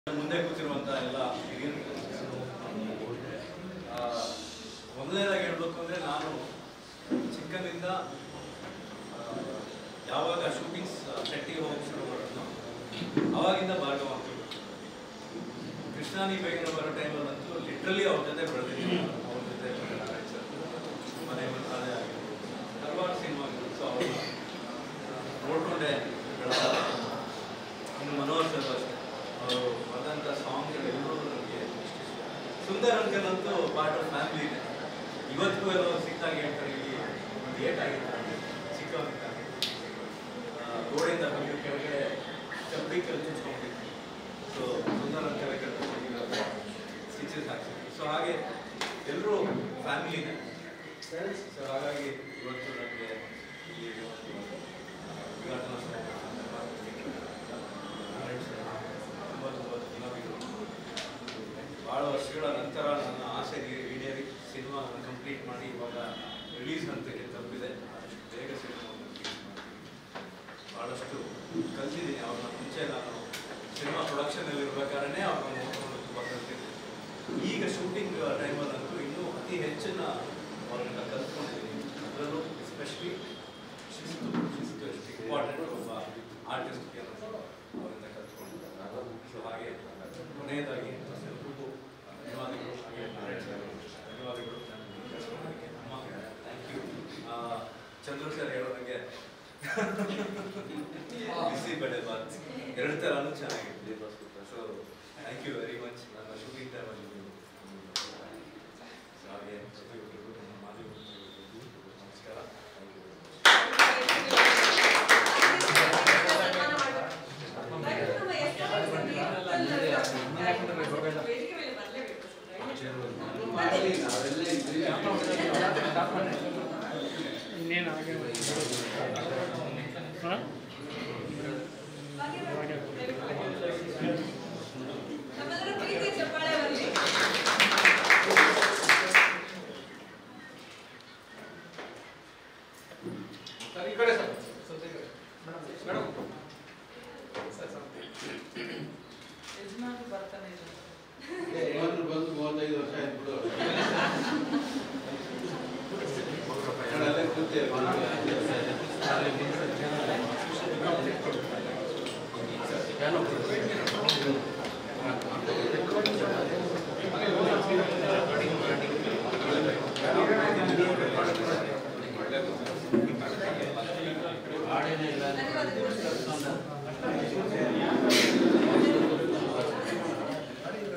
ಮುಂದೆ ಕೂತಿರುವಂತ ಎಲ್ಲ ಹಿರಿಯರು ಆ, ಮೊದಲನೇದಾಗಿ ಹೇಳ್ಬೇಕು ಅಂದ್ರೆ ನಾನು ಚಿಕ್ಕಂದಿಂದ ಆ, ಯಾವಾಗ ಶೂಟಿಂಗ್ಸ್ ಸೆಟ್ಟಿಗೆ ಹೋಗಿ ಶುರು ಮಾಡೋದು ಅವಾಗಿಂದ ಭಾಗವಹಿಸ್ತು ಕೃಷ್ಣಾನಿ ಬೇಗನ ಬರೋ ಟೈಮಲ್ಲಂತೂ ಲಿಟ್ರಲಿ ಅವ್ರ ಜೊತೆ ಬೆಳೆದಿದ್ದೀನಿ ಅವ್ರ ಜೊತೆ ನಾರಾಯಣ್ ಸರ್ ಮನೆ ಮಂತ್ರಾಲಯ ಆಗಿರ್ಬೋದು ಹಲವಾರು ಸಿನಿಮಾಗಳು ಸೊ ಅವ್ರ ನೋಡ್ಕೊಂಡೆ ಬೆಳೆದ ಇನ್ನು ಮನೋಹರ್ ಸರ್ ಅಷ್ಟೇ ಅವರು ಬರೆದಂಥ ಸಾಂಗ್ಗಳೆಲ್ಲರೂ ನನಗೆ ಇಷ್ಟ ಇಷ್ಟ. ಸುಂದರ್ ಅಂಕಲ್ ಅಂತೂ ಪಾರ್ಟ್ ಆಫ್ ಫ್ಯಾಮಿಲಿ ಇದೆ ಇವತ್ತಿಗೂ ಎಲ್ಲೋ ಸಿಕ್ಕಾಗಿ ಹೇಳ್ತಾರೆ ಇಲ್ಲಿ ಒಂದು ಏಟ್ ಆಗಿರ್ತಾರೆ ಚಿಕ್ಕವನಿದ್ದಾಗ ಆ, ಗೋಡೆಯಿಂದ ಬಂದು ಕೆಳಗಡೆ ಚಪ್ಪಡಿ ಕಲ್ಲು ಚುಚ್ಕೊಂಡಿದ್ವಿ ಸೊ ಸುಂದರ್ ಅಂಕಲ್ ಸ್ಟಿಚಸ್ ಹಾಕ್ಸಿದ್ವಿ ಸೊ ಹಾಗೆ ಎಲ್ಲರೂ ಫ್ಯಾಮಿಲಿನೇ ಸೊ ಹಾಗಾಗಿ ಇವತ್ತು ನನಗೆ ಈ ಒಂದು ಉದ್ಘಾಟನಾ ಸಮಾರಂಭ ನಾರಾಯಣ್ ಸರ್ ತುಂಬ ತುಂಬ ಧನ್ಯವಾದಗಳು ಭಾಳ ವರ್ಷಗಳ ನಂತರ ನನ್ನ ಆಸೆ ಈ- ಈಡೇರಿ ಸಿನಿಮಾ ಕಂಪ್ಲೀಟ್ ಮಾಡಿ ಇವಾಗ ರಿಲೀಸ್ ಹಂತಕ್ಕೆ ತಲುಪಿದೆ ಆದಷ್ಟು ಬೇಗ ಸಿನಿಮಾ ಕಂಪ್ಲೀಟ್ ಮಾಡಿ ಭಾಳಷ್ಟು ಕಲ್ತಿದ್ದೀನಿ ಅವ್ರನ್ನ ಮುಂಚೆ ನಾನು ಸಿನಿಮಾ ಪ್ರೊಡಕ್ಷನಲ್ಲಿ ಇರ್ಬೇಕಾದ್ರೆ ಅವ್ರನ್ನ ನೋಡ್ಕೊಂಡು ತುಂಬ ಕಲ್ತಿದ್ದೀನಿ ಈಗ ಶೂಟಿಂಗ್ ಟೈಮಲ್ಲಂತೂ ಇನ್ನೂ ಅತಿ ಹೆಚ್ಚಿನ ಅವ್ರನ್ನ ಕಲ್ತ್ಕೊಂಡಿದ್ದೀನಿ ಅದರಲ್ಲೂ ಎಸ್ಪೆಷಲಿ ಶಿಸ್ತು ಶಿಸ್ತು ಎಷ್ಟು ಇಂಪಾರ್ಟೆಂಟ್ ಒಬ್ಬ ಆರ್ಟಿಸ್ಟ್ಗೆ ಅನ್ನೋದು ಅವರಿಂದ ಕಲ್ತ್ಕೊಂಡಿದ್ದಾರೆ ಸೊ ಹಾಗೆ ಕೊನೆಯದಾಗಿ ಎಲ್ರಿಗೂ ಧನ್ಯವಾದಗಳು ಹಾಗೆ ನಾರಾಯಣ್ ಸರ್ ಧನ್ಯವಾದಗಳು ನನ್ನ ಕೆಲಸಕ್ಕೆ ಅಮ್ಮ ಥ್ಯಾಂಕ್ ಯು ಚಂದ್ರು ಸರ್ ಹೇಳೋದಂಗೆ ಬಿಸಿ ಬೆಳೆ ಬಾತ್ ಎರಡು ಥರನೂ ಚೆನ್ನಾಗಿದೆ so thank you very much ನನ್ನ ಶೂಟಿಂಗ್ ಟೈಮಲ್ಲಿ ಸೊ ಹಾಗೆ ಪ್ರತಿಯೊಬ್ಬರಿಗೂ ನಮ್ಮ ಮಾಧ್ಯಮ ನಮಸ್ಕಾರ ಥ್ಯಾಂಕ್ ಯು ಇನ್ನೇನು ಹಾಗೆ ಹಾಂ ನಮ್ಮೆಲ್ಲರ ಪ್ರೀತಿಯ ಚಪ್ಪಾಳೆ ಬರಲಿ ಈ ಕಡೆ ಸರ್ ಸ್ವಲ್ಪ ಈ ಕಡೆ ಮೇಡಮ್ ಸರ್ ಸರ್ ಯಜಮಾನ್ರು ಬರ್ತಾನೆ ಇದ್ದಾರೆ. ಬಂದು ಬಂದು ಮೂವತ್ತೈದು ವರ್ಷ ಆಯ್ತು ಬಿಡು